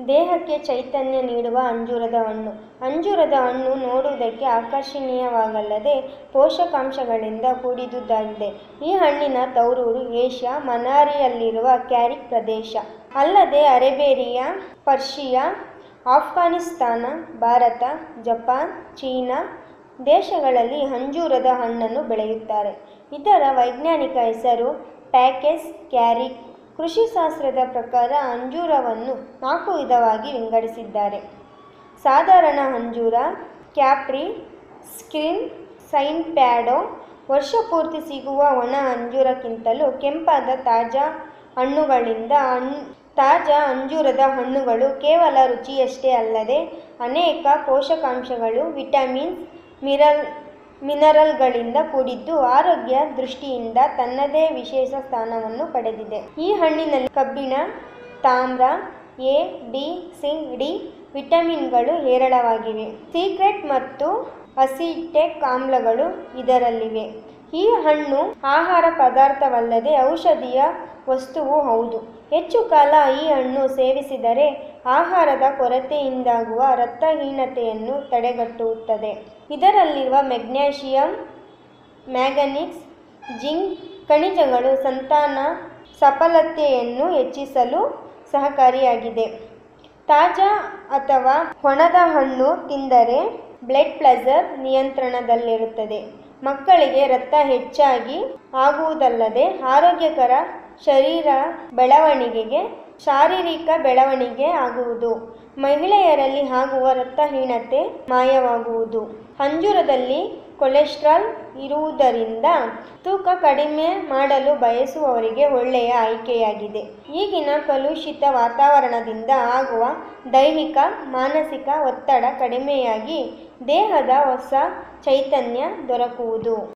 ದೇಹಕ್ಕೆ ಚೈತನ್ಯ ನೀಡುವ ಅಂಜೂರದ ಹಣ್ಣು ಅಂಜೂರದ ಹಣ್ಣು ನೋಡುವುದಕ್ಕೆ ಆಕರ್ಷಣೀಯವಾಗಲ್ಲದೆ ಪೋಷಕಾಂಶಗಳಿಂದ ಕೂಡಿದುದಾಗಿದೆ ಈ ಹಣ್ಣಿನ ತವರೂರು ಏಷ್ಯಾ ಮನಾರಿಯಲ್ಲಿರುವ ಕ್ಯಾರಿಕ್ ಪ್ರದೇಶ ಅಲ್ಲದೆ Arabia Persia Afghanistan Bharat Japan China ದೇಶಗಳಲ್ಲಿ ಅಂಜೂರದ ಹಣ್ಣನ್ನು ಬೆಳೆಯುತ್ತಾರೆ ಇದರ ವೈಜ್ಞಾನಿಕ ಹೆಸರು ಪ್ಯಾಕೆಸ್ ಕ್ಯಾರಿಕ್ ಕೃಷಿಶಾಸ್ತ್ರದ ಪ್ರಕಾರ ಅಂಜೂರವನ್ನು ನಾಲ್ಕು ವಿಧವಾಗಿ ವಿಂಗಡಿಸಿದ್ದಾರೆ ಸಾಧಾರಣ ಅಂಜೂರ ಕ್ಯಾಪ್ರಿ ಸ್ಕ್ರಿನ್ ಸೈನ್ ಪ್ಯಾಡೋ ವರ್ಷಪೂರ್ತಿ ಸಿಗುವ ಒಣ ಅಂಜೂರಕ್ಕಿಂತಲೂ ಕೆಂಪಾದ ತಾಜಾ ಹಣ್ಣುಗಳಿಂದ ಹಣ್ ತಾಜಾ ಅಂಜೂರದ ಹಣ್ಣುಗಳು ಕೇವಲ ರುಚಿಯಷ್ಟೇ ಅಲ್ಲದೆ ಅನೇಕ ಪೋಷಕಾಂಶಗಳು ವಿಟಮಿನ್ಸ್ ಮಿರಲ್ ಮಿನರಲ್ಗಳಿಂದ ಕೂಡಿದ್ದು ಆರೋಗ್ಯ ದೃಷ್ಟಿಯಿಂದ ತನ್ನದೇ ವಿಶೇಷ ಸ್ಥಾನವನ್ನು ಪಡೆದಿದೆ ಈ ಹಣ್ಣಿನಲ್ಲಿ ಕಬ್ಬಿಣ ತಾಮ್ರ ಎ ಡಿ ಸಿ ಡಿ ವಿಟಮಿನ್ಗಳು ಹೇರಳವಾಗಿವೆ ಸೀಕ್ರೆಟ್ ಮತ್ತು ಅಸಿಟೆಕ್ ಆಮ್ಲಗಳು ಇದರಲ್ಲಿವೆ ಈ ಹಣ್ಣು ಆಹಾರ ಪದಾರ್ಥವಲ್ಲದೆ ಔಷಧೀಯ ವಸ್ತುವು ಹೌದು ಹೆಚ್ಚು ಕಾಲ ಈ ಹಣ್ಣು ಸೇವಿಸಿದರೆ ಆಹಾರದ ಕೊರತೆಯಿಂದಾಗುವ ರಕ್ತಹೀನತೆಯನ್ನು ತಡೆಗಟ್ಟುತ್ತದೆ ಇದರಲ್ಲಿರುವ ಮೆಗ್ನೀಷಿಯಂ ಮ್ಯಾಂಗನೀಸ್ ಜಿಂಕ್ ಖನಿಜಗಳು ಸಂತಾನ ಸಫಲತೆಯನ್ನು ಹೆಚ್ಚಿಸಲು ಸಹಕಾರಿಯಾಗಿದೆ ತಾಜಾ ಅಥವಾ ಒಣದ ಹಣ್ಣು ತಿಂದರೆ ಬ್ಲಡ್ ಪ್ರೆಷರ್ ನಿಯಂತ್ರಣದಲ್ಲಿರುತ್ತದೆ ಮಕ್ಕಳಿಗೆ ರಕ್ತ ಹೆಚ್ಚಾಗಿ ಆಗುವುದಲ್ಲದೆ ಆರೋಗ್ಯಕರ ಶರೀರ ಬೆಳವಣಿಗೆಗೆ ಶಾರೀರಿಕ ಬೆಳವಣಿಗೆ ಆಗುವುದು ಮಹಿಳೆಯರಲ್ಲಿ ಆಗುವ ರಕ್ತಹೀನತೆ ಮಾಯವಾಗುವುದು ಅಂಜೂರದಲ್ಲಿ ಕೊಲೆಸ್ಟ್ರಾಲ್ ಇರುವುದರಿಂದ ತೂಕ ಕಡಿಮೆ ಮಾಡಲು ಬಯಸುವವರಿಗೆ ಒಳ್ಳೆಯ ಆಯ್ಕೆಯಾಗಿದೆ ಈಗಿನ ಕಲುಷಿತ ವಾತಾವರಣದಿಂದ ಆಗುವ ದೈಹಿಕ ಮಾನಸಿಕ ಒತ್ತಡ ಕಡಿಮೆಯಾಗಿ ದೇಹದ ಹೊಸ ಚೈತನ್ಯ ದೊರಕುವುದು